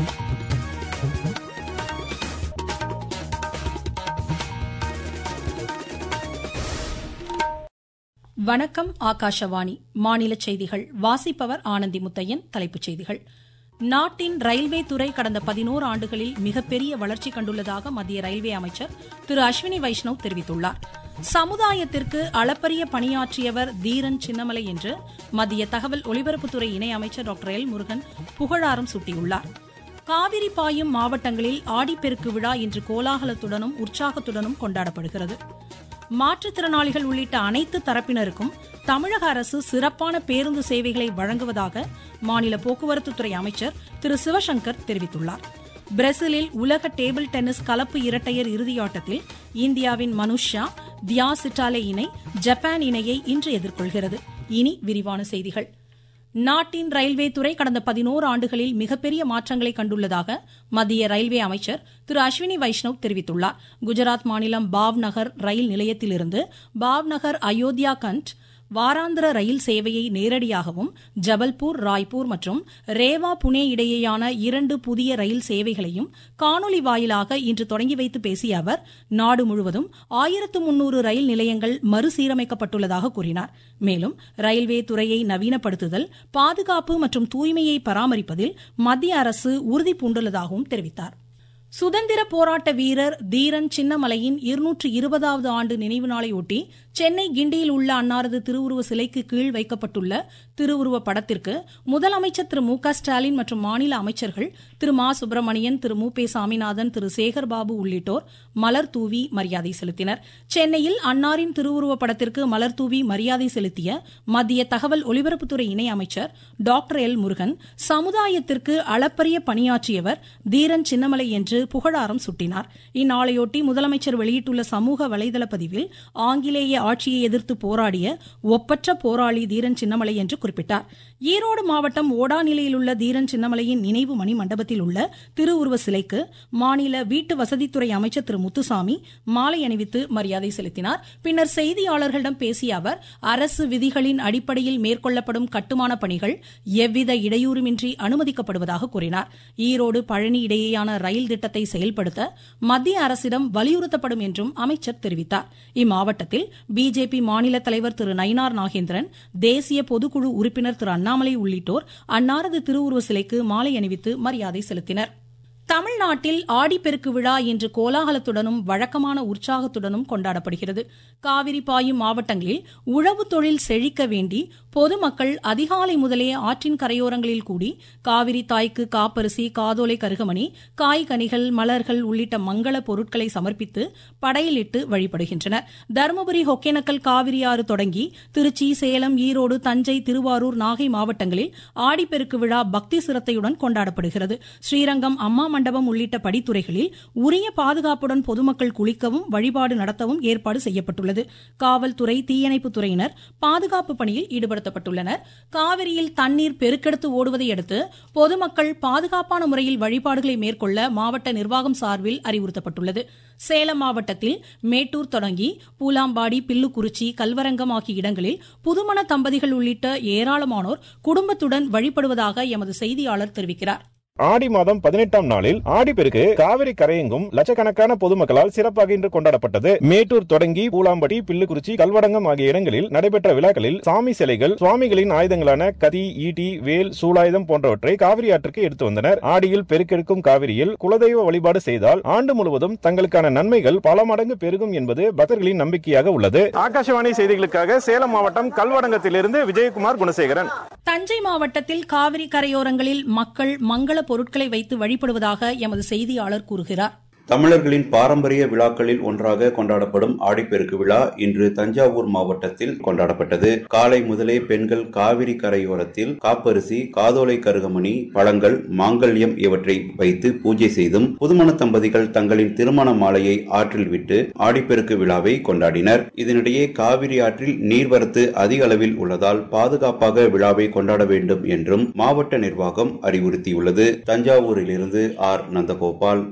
வணக்கம் ஆகாஷவாணி மாநில செய்திகள் வாசிப்பவர் ஆனந்தி முத்தையன் தலைப்புச் செய்திகள் நாட்டின் ரயில்வே துறை கடந்த பதினோரு ஆண்டுகளில் மிகப்பெரிய வளர்ச்சி கண்டுள்ளதாக மத்திய ரயில்வே அமைச்சர் திரு அஸ்வினி வைஷ்ணவ் தெரிவித்துள்ளார் சமுதாயத்திற்கு அளப்பரிய பணியாற்றியவர் தீரன் சின்னமலை என்று மத்திய தகவல் ஒலிபரப்புத்துறை இணை அமைச்சர் டாக்டர் எல் முருகன் புகழாரம் சூட்டியுள்ளார் காவிரி பாயும் மாவட்டங்களில் ஆடிப்பெருக்கு விழா இன்று கோலாகலத்துடனும் உற்சாகத்துடனும் கொண்டாடப்படுகிறது மாற்றுத்திறனாளிகள் உள்ளிட்ட அனைத்து தரப்பினருக்கும் தமிழக அரசு சிறப்பான பேருந்து சேவைகளை வழங்குவதாக மாநில போக்குவரத்துத்துறை அமைச்சர் திரு சிவசங்கர் தெரிவித்துள்ளார் பிரேசிலில் உலக டேபிள் டென்னிஸ் கலப்பு இரட்டையர் இறுதியாட்டத்தில் இந்தியாவின் மனுஷா தியா சிட்டாலே இணை ஜப்பான் இணையை இன்று எதிர்கொள்கிறது இனி விரிவான செய்திகள் நாட்டின் ரயில்வே துறை கடந்த பதினோரு ஆண்டுகளில் மிகப்பெரிய மாற்றங்களை கண்டுள்ளதாக மத்திய ரயில்வே அமைச்சர் திரு அஸ்வினி வைஷ்ணவ் தெரிவித்துள்ளார் குஜராத் மாநிலம் பாவ்நகர் ரயில் நிலையத்திலிருந்து பாவ்நகர் அயோத்தியா கண்ட் வாராந்திர ரயில் சேவையை நேரடியாகவும் ஜபல்பூர் ராய்ப்பூர் மற்றும் ரேவா புனே இடையேயான இரண்டு புதிய ரயில் சேவைகளையும் காணொலி வாயிலாக இன்று தொடங்கி வைத்து பேசிய அவர் நாடு முழுவதும் ஆயிரத்து முன்னூறு ரயில் நிலையங்கள் மறுசீரமைக்கப்பட்டுள்ளதாக கூறினார் மேலும் ரயில்வே துறையை நவீனப்படுத்துதல் பாதுகாப்பு மற்றும் தூய்மையை பராமரிப்பதில் மத்திய அரசு உறுதி பூண்டுள்ளதாகவும் தெரிவித்தார் சுதந்திர போராட்ட வீரர் தீரன் சின்னமலையின் இருநூற்று இருபதாவது ஆண்டு நினைவு நாளையொட்டி சென்னை கிண்டியில் உள்ள அன்னாரது திருவுருவ சிலைக்கு கீழ் வைக்கப்பட்டுள்ள திருவுருவ படத்திற்கு முதலமைச்சர் திரு மு க ஸ்டாலின் மற்றும் மாநில அமைச்சர்கள் திரு மா சுப்பிரமணியன் திரு மு பே சாமிநாதன் திரு சேகர்பாபு உள்ளிட்டோர் மலர் தூவி மரியாதை செலுத்தினர் சென்னையில் அன்னாரின் திருவுருவ படத்திற்கு மலர் தூவி மரியாதை செலுத்திய மத்திய தகவல் ஒலிபரப்புத்துறை இணை அமைச்சர் டாக்டர் எல் முருகன் சமுதாயத்திற்கு அளப்பரிய பணியாற்றியவர் தீரன் சின்னமலை என்று புகழாரம் சுட்டினார் இந்நாளையொட்டி முதலமைச்சர் வெளியிட்டுள்ள சமூக வலைதள பதிவில் ஆங்கிலேய ஆட்சியை எதிர்த்து போராடிய ஒப்பற்ற போராளி தீரன் சின்னமலை என்று குறிப்பிட்டார் ஈரோடு மாவட்டம் ஓடாநிலையில் உள்ள தீரன் சின்னமலையின் நினைவு மணி மண்டபத்தில் உள்ள திருவுருவ சிலைக்கு மாநில வீட்டு வசதித்துறை அமைச்சர் திரு முத்துசாமி மாலை அணிவித்து மரியாதை செலுத்தினார் பின்னர் செய்தியாளர்களிடம் பேசிய அவர் அரசு விதிகளின் அடிப்படையில் மேற்கொள்ளப்படும் கட்டுமான பணிகள் எவ்வித இடையூறுமின்றி அனுமதிக்கப்படுவதாக கூறினார் ஈரோடு பழனி இடையேயான ரயில் திட்டத்தை செயல்படுத்த மத்திய அரசிடம் வலியுறுத்தப்படும் என்றும் அமைச்சர் தெரிவித்தார் இம்மாவட்டத்தில் பிஜேபி மாநில தலைவர் திரு நயினார் நாகேந்திரன் தேசிய பொதுக்குழு உறுப்பினர் திரு அண்ணாமலை உள்ளிட்டோர் அன்னாரது திருவுருவ சிலைக்கு மாலை அணிவித்து மரியாதை செலுத்தினர் தமிழ்நாட்டில் ஆடிப்பெருக்கு விழா இன்று கோலாகலத்துடனும் வழக்கமான உற்சாகத்துடனும் கொண்டாடப்படுகிறது காவிரி பாயும் மாவட்டங்களில் உழவு தொழில் செழிக்க வேண்டி பொதுமக்கள் அதிகாலை முதலே ஆற்றின் கரையோரங்களில் கூடி காவிரி தாய்க்கு காப்பரிசி காதோலை கருகமணி காய்கனிகள் மலர்கள் உள்ளிட்ட மங்கள பொருட்களை சமர்ப்பித்து படையலிட்டு வழிபடுகின்றனர் தருமபுரி ஒகேனக்கல் காவிரியாறு தொடங்கி திருச்சி சேலம் ஈரோடு தஞ்சை திருவாரூர் நாகை மாவட்டங்களில் ஆடிப்பெருக்கு விழா பக்தி சிரத்தையுடன் கொண்டாடப்படுகிறது ஸ்ரீரங்கம் அம்மா மண்டபம் உள்ளிட்ட படித்துறைகளில் உரிய பாதுகாப்புடன் பொதுமக்கள் குளிக்கவும் வழிபாடு நடத்தவும் ஏற்பாடு செய்யப்பட்டுள்ளது காவல்துறை தீயணைப்புத் துறையினர் பாதுகாப்பு பணியில் ஈடுபடுத்தப்பட்டுள்ளனர் காவிரியில் தண்ணீர் பெருக்கெடுத்து ஓடுவதை அடுத்து பொதுமக்கள் பாதுகாப்பான முறையில் வழிபாடுகளை மேற்கொள்ள மாவட்ட நிர்வாகம் சார்பில் அறிவுறுத்தப்பட்டுள்ளது சேலம் மாவட்டத்தில் மேட்டூர் தொடங்கி பூலாம்பாடி பில்லுக்குறிச்சி கல்வரங்கம் ஆகிய இடங்களில் புதுமண தம்பதிகள் உள்ளிட்ட ஏராளமானோர் குடும்பத்துடன் வழிபடுவதாக எமது செய்தியாளர் தெரிவிக்கிறார் ஆடி மாதம் பதினெட்டாம் நாளில் ஆடிப்பெருக்கு காவிரி கரையெங்கும் லட்சக்கணக்கான பொதுமக்களால் சிறப்பாக இன்று கொண்டாடப்பட்டது மேட்டூர் தொடங்கி பூலாம்படி பில்லுக்குறிச்சி கல்வடங்கம் ஆகிய இடங்களில் நடைபெற்ற விழாக்களில் சாமி சிலைகள் சுவாமிகளின் ஆயுதங்களான கதி ஈட்டி வேல் சூலாயுதம் போன்றவற்றை காவிரி ஆற்றுக்கு எடுத்து வந்தனர் ஆடியில் பெருக்கெடுக்கும் காவிரியில் குலதெய்வ வழிபாடு செய்தால் ஆண்டு முழுவதும் தங்களுக்கான நன்மைகள் பல மடங்கு பெருகும் என்பது பக்தர்களின் நம்பிக்கையாக உள்ளது ஆகாஷவாணி செய்திகளுக்காக சேலம் மாவட்டம் கல்வடங்கத்திலிருந்து விஜயகுமார் குணசேகரன் தஞ்சை மாவட்டத்தில் காவிரி கரையோரங்களில் மக்கள் மங்கள பொருட்களை வைத்து வழிபடுவதாக எமது செய்தியாளர் கூறுகிறார் தமிழர்களின் பாரம்பரிய விழாக்களில் ஒன்றாக கொண்டாடப்படும் ஆடிப்பெருக்கு விழா இன்று தஞ்சாவூர் மாவட்டத்தில் கொண்டாடப்பட்டது காலை முதலே பெண்கள் காவிரி கரையோரத்தில் காப்பரிசி காதோலை கருகமணி பழங்கள் மாங்கல்யம் இவற்றை வைத்து பூஜை செய்தும் புதுமண தம்பதிகள் தங்களின் திருமண மாலையை ஆற்றில் விட்டு ஆடிப்பெருக்கு விழாவை கொண்டாடினர் இதனிடையே காவிரி ஆற்றில் நீர்வரத்து அதிக அளவில் உள்ளதால் பாதுகாப்பாக விழாவை கொண்டாட வேண்டும் என்றும் மாவட்ட நிர்வாகம் அறிவுறுத்தியுள்ளது தஞ்சாவூரிலிருந்து ஆர் நந்தகோபால்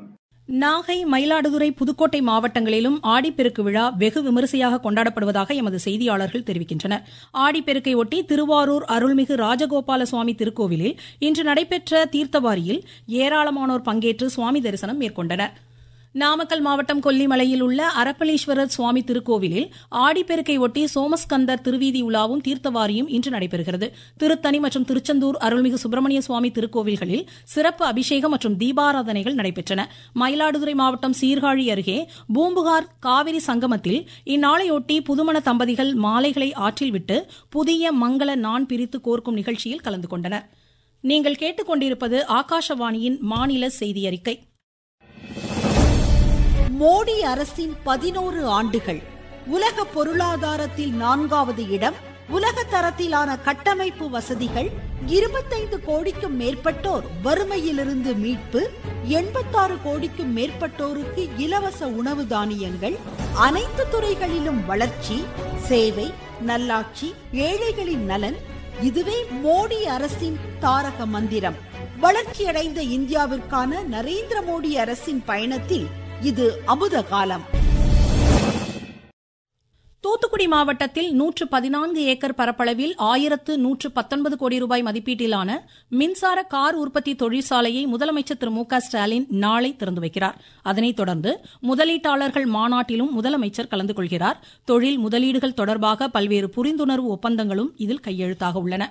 நாகை மயிலாடுதுறை புதுக்கோட்டை மாவட்டங்களிலும் ஆடிப்பெருக்கு விழா வெகு விமரிசையாக கொண்டாடப்படுவதாக எமது செய்தியாளர்கள் தெரிவிக்கின்றனர் ஆடிப்பெருக்கை ஒட்டி திருவாரூர் அருள்மிகு ராஜகோபால சுவாமி திருக்கோவிலில் இன்று நடைபெற்ற தீர்த்தவாரியில் ஏராளமானோர் பங்கேற்று சுவாமி தரிசனம் மேற்கொண்டனர் நாமக்கல் மாவட்டம் கொல்லிமலையில் உள்ள அரப்பளீஸ்வரர் சுவாமி திருக்கோவிலில் ஆடிப்பெருக்கை ஒட்டி சோமஸ்கந்தர் திருவீதி உலாவும் தீர்த்தவாரியும் இன்று நடைபெறுகிறது திருத்தணி மற்றும் திருச்செந்தூர் அருள்மிகு சுப்பிரமணிய சுவாமி திருக்கோவில்களில் சிறப்பு அபிஷேகம் மற்றும் தீபாராதனைகள் நடைபெற்றன மயிலாடுதுறை மாவட்டம் சீர்காழி அருகே பூம்புகார் காவிரி சங்கமத்தில் இந்நாளையொட்டி புதுமண தம்பதிகள் மாலைகளை ஆற்றில் விட்டு புதிய மங்கள நான் பிரித்து கோர்க்கும் நிகழ்ச்சியில் கலந்து கொண்டனர் நீங்கள் கேட்டுக்கொண்டிருப்பது ஆகாஷவாணியின் மாநில செய்தி அறிக்கை மோடி அரசின் பதினோரு ஆண்டுகள் உலக பொருளாதாரத்தில் நான்காவது இடம் உலக தரத்திலான கட்டமைப்பு வசதிகள் இருபத்தைந்து கோடிக்கும் மேற்பட்டோர் வறுமையிலிருந்து மீட்பு எண்பத்தாறு கோடிக்கும் மேற்பட்டோருக்கு இலவச உணவு தானியங்கள் அனைத்து துறைகளிலும் வளர்ச்சி சேவை நல்லாட்சி ஏழைகளின் நலன் இதுவே மோடி அரசின் தாரக மந்திரம் வளர்ச்சியடைந்த இந்தியாவிற்கான நரேந்திர மோடி அரசின் பயணத்தில் இது அமுத காலம் தூத்துக்குடி மாவட்டத்தில் நூற்று பதினான்கு ஏக்கர் பரப்பளவில் ஆயிரத்து நூற்று பத்தொன்பது கோடி ரூபாய் மதிப்பீட்டிலான மின்சார கார் உற்பத்தி தொழிற்சாலையை முதலமைச்சர் திரு மு க ஸ்டாலின் நாளை திறந்து வைக்கிறார் அதனைத் தொடர்ந்து முதலீட்டாளர்கள் மாநாட்டிலும் முதலமைச்சர் கலந்து கொள்கிறார் தொழில் முதலீடுகள் தொடர்பாக பல்வேறு புரிந்துணர்வு ஒப்பந்தங்களும் இதில் கையெழுத்தாக உள்ளன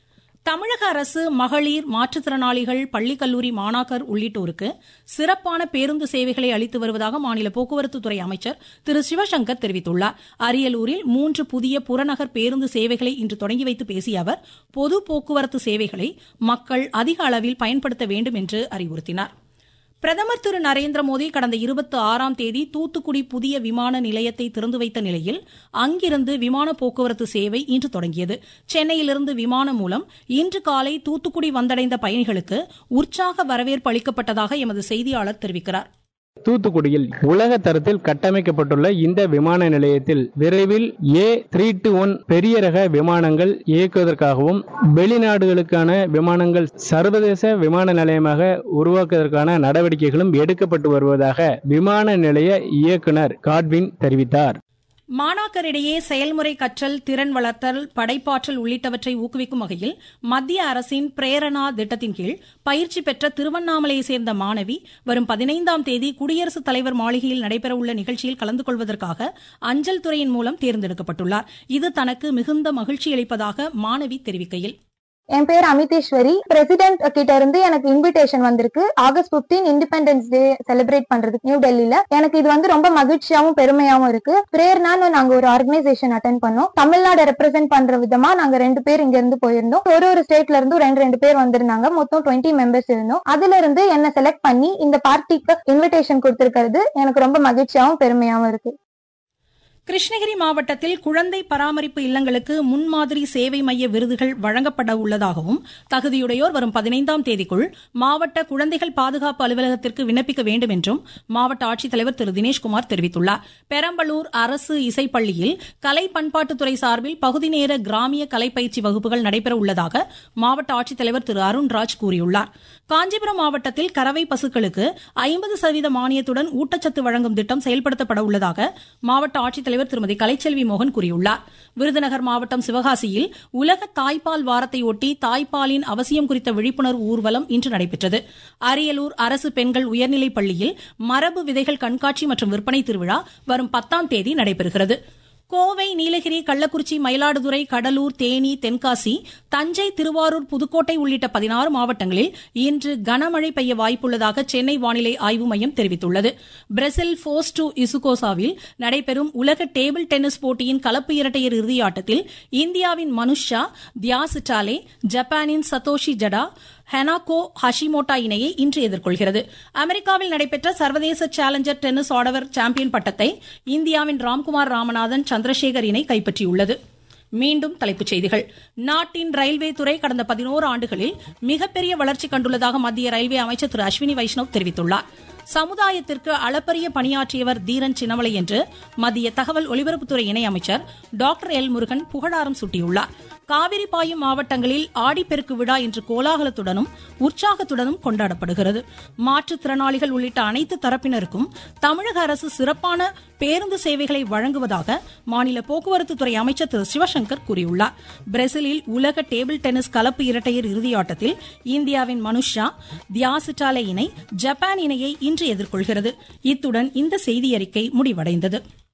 தமிழக அரசு மகளிர் மாற்றுத்திறனாளிகள் பள்ளிக்கல்லூரி மாணாக்கர் உள்ளிட்டோருக்கு சிறப்பான பேருந்து சேவைகளை அளித்து வருவதாக மாநில போக்குவரத்துத்துறை அமைச்சர் திரு சிவசங்கர் தெரிவித்துள்ளார் அரியலூரில் மூன்று புதிய புறநகர் பேருந்து சேவைகளை இன்று தொடங்கி வைத்து பேசிய அவர் பொது போக்குவரத்து சேவைகளை மக்கள் அதிக அளவில் பயன்படுத்த வேண்டும் என்று அறிவுறுத்தினார் பிரதமர் திரு நரேந்திர மோடி கடந்த இருபத்தி ஆறாம் தேதி தூத்துக்குடி புதிய விமான நிலையத்தை திறந்து வைத்த நிலையில் அங்கிருந்து விமான போக்குவரத்து சேவை இன்று தொடங்கியது சென்னையிலிருந்து விமானம் மூலம் இன்று காலை தூத்துக்குடி வந்தடைந்த பயணிகளுக்கு உற்சாக வரவேற்பு அளிக்கப்பட்டதாக எமது செய்தியாளர் தெரிவிக்கிறார் தூத்துக்குடியில் உலக தரத்தில் கட்டமைக்கப்பட்டுள்ள இந்த விமான நிலையத்தில் விரைவில் ஏ த்ரீ டு ஒன் பெரிய ரக விமானங்கள் இயக்குவதற்காகவும் வெளிநாடுகளுக்கான விமானங்கள் சர்வதேச விமான நிலையமாக உருவாக்குவதற்கான நடவடிக்கைகளும் எடுக்கப்பட்டு வருவதாக விமான நிலைய இயக்குனர் காட்வின் தெரிவித்தார் மாணாக்கரிடையே செயல்முறை கற்றல் திறன் வளர்த்தல் படைப்பாற்றல் உள்ளிட்டவற்றை ஊக்குவிக்கும் வகையில் மத்திய அரசின் பிரேரணா திட்டத்தின் கீழ் பயிற்சி பெற்ற திருவண்ணாமலையை சேர்ந்த மாணவி வரும் பதினைந்தாம் தேதி குடியரசுத் தலைவர் மாளிகையில் நடைபெறவுள்ள நிகழ்ச்சியில் கலந்து கொள்வதற்காக அஞ்சல் துறையின் மூலம் தேர்ந்தெடுக்கப்பட்டுள்ளார் இது தனக்கு மிகுந்த மகிழ்ச்சி அளிப்பதாக மாணவி தெரிவிக்கையில் என் பேர் அமிதேஸ்வரி பிரசிடென்ட் கிட்ட இருந்து எனக்கு இன்விடேஷன் வந்திருக்கு ஆகஸ்ட் 15 இண்டிபெண்டன்ஸ் டே செலிப்ரேட் பண்றதுக்கு நியூ டெல்லியில எனக்கு இது வந்து ரொம்ப மகிழ்ச்சியாவும் பெருமையாவும் இருக்கு பிரேர்னான்னு நாங்க ஒரு ஆர்கனைசேஷன் அட்டன் பண்ணோம் தமிழ்நாடு ரெப்ரசென்ட் பண்ற விதமா நாங்க ரெண்டு பேர் இங்க இருந்து போயிருந்தோம் ஒரு ஒரு ஸ்டேட்ல இருந்து ரெண்டு ரெண்டு பேர் வந்திருந்தாங்க மொத்தம் டுவெண்ட்டி மெம்பர்ஸ் இருந்தோம் அதுல இருந்து என்ன செலக்ட் பண்ணி இந்த பார்ட்டிக்கு இன்விடேஷன் கொடுத்திருக்கிறது எனக்கு ரொம்ப மகிழ்ச்சியாவும் பெருமையாவும் இருக்கு கிருஷ்ணகிரி மாவட்டத்தில் குழந்தை பராமரிப்பு இல்லங்களுக்கு முன்மாதிரி சேவை மைய விருதுகள் வழங்கப்பட உள்ளதாகவும் தகுதியுடையோர் வரும் பதினைந்தாம் தேதிக்குள் மாவட்ட குழந்தைகள் பாதுகாப்பு அலுவலகத்திற்கு விண்ணப்பிக்க வேண்டும் என்றும் மாவட்ட ஆட்சித்தலைவர் திரு தினேஷ்குமார் தெரிவித்துள்ளார் பெரம்பலூர் அரசு இசைப்பள்ளியில் கலை பண்பாட்டுத்துறை சார்பில் பகுதி நேர கிராமிய கலைப்பயிற்சி வகுப்புகள் நடைபெற உள்ளதாக மாவட்ட ஆட்சித்தலைவர் திரு அருண்ராஜ் கூறியுள்ளார் காஞ்சிபுரம் மாவட்டத்தில் கறவை பசுக்களுக்கு ஐம்பது சதவீத மானியத்துடன் ஊட்டச்சத்து வழங்கும் திட்டம் செயல்படுத்தப்பட உள்ளதாக மாவட்ட ஆட்சித்தலைவர் தலைவர் திருமதி கலைச்செல்வி மோகன் கூறியுள்ளார் விருதுநகர் மாவட்டம் சிவகாசியில் உலக தாய்ப்பால் வாரத்தை ஒட்டி தாய்ப்பாலின் அவசியம் குறித்த விழிப்புணர்வு ஊர்வலம் இன்று நடைபெற்றது அரியலூர் அரசு பெண்கள் உயர்நிலைப் பள்ளியில் மரபு விதைகள் கண்காட்சி மற்றும் விற்பனை திருவிழா வரும் பத்தாம் தேதி நடைபெறுகிறது கோவை நீலகிரி கள்ளக்குறிச்சி மயிலாடுதுறை கடலூர் தேனி தென்காசி தஞ்சை திருவாரூர் புதுக்கோட்டை உள்ளிட்ட பதினாறு மாவட்டங்களில் இன்று கனமழை பெய்ய வாய்ப்புள்ளதாக சென்னை வானிலை ஆய்வு மையம் தெரிவித்துள்ளது பிரேசில் போர்ஸ் டு இசுகோசாவில் நடைபெறும் உலக டேபிள் டென்னிஸ் போட்டியின் கலப்பு இரட்டையர் இறுதியாட்டத்தில் இந்தியாவின் மனுஷா தியாசிட்டாலே ஜப்பானின் சதோஷி ஜடா ஹெனாகோ ஹஷிமோட்டா இணையை இன்று எதிர்கொள்கிறது அமெரிக்காவில் நடைபெற்ற சர்வதேச சேலஞ்சர் டென்னிஸ் ஆடவர் சாம்பியன் பட்டத்தை இந்தியாவின் ராம்குமார் ராமநாதன் சந்திரசேகர் இணை கைப்பற்றியுள்ளது மீண்டும் தலைப்புச் செய்திகள் நாட்டின் ரயில்வே துறை கடந்த பதினோரு ஆண்டுகளில் மிகப்பெரிய வளர்ச்சி கண்டுள்ளதாக மத்திய ரயில்வே அமைச்சர் திரு அஸ்வினி வைஷ்ணவ் தெரிவித்துள்ளார் சமுதாயத்திற்கு அளப்பரிய பணியாற்றியவர் தீரன் சின்னமலை என்று மத்திய தகவல் ஒலிபரப்புத்துறை இணையமைச்சர் டாக்டர் எல் முருகன் புகழாரம் சூட்டியுள்ளார் காவிரி பாயும் மாவட்டங்களில் ஆடிப்பெருக்கு விழா இன்று கோலாகலத்துடனும் உற்சாகத்துடனும் கொண்டாடப்படுகிறது மாற்றுத்திறனாளிகள் உள்ளிட்ட அனைத்து தரப்பினருக்கும் தமிழக அரசு சிறப்பான பேருந்து சேவைகளை வழங்குவதாக மாநில போக்குவரத்து துறை அமைச்சர் திரு சிவசங்கர் கூறியுள்ளார் பிரேசிலில் உலக டேபிள் டென்னிஸ் கலப்பு இரட்டையர் இறுதியாட்டத்தில் இந்தியாவின் மனுஷா தியாசிட்டாலே இணை ஜப்பான் இணையை இன்று எதிர்கொள்கிறது இத்துடன் இந்த செய்தியறிக்கை முடிவடைந்தது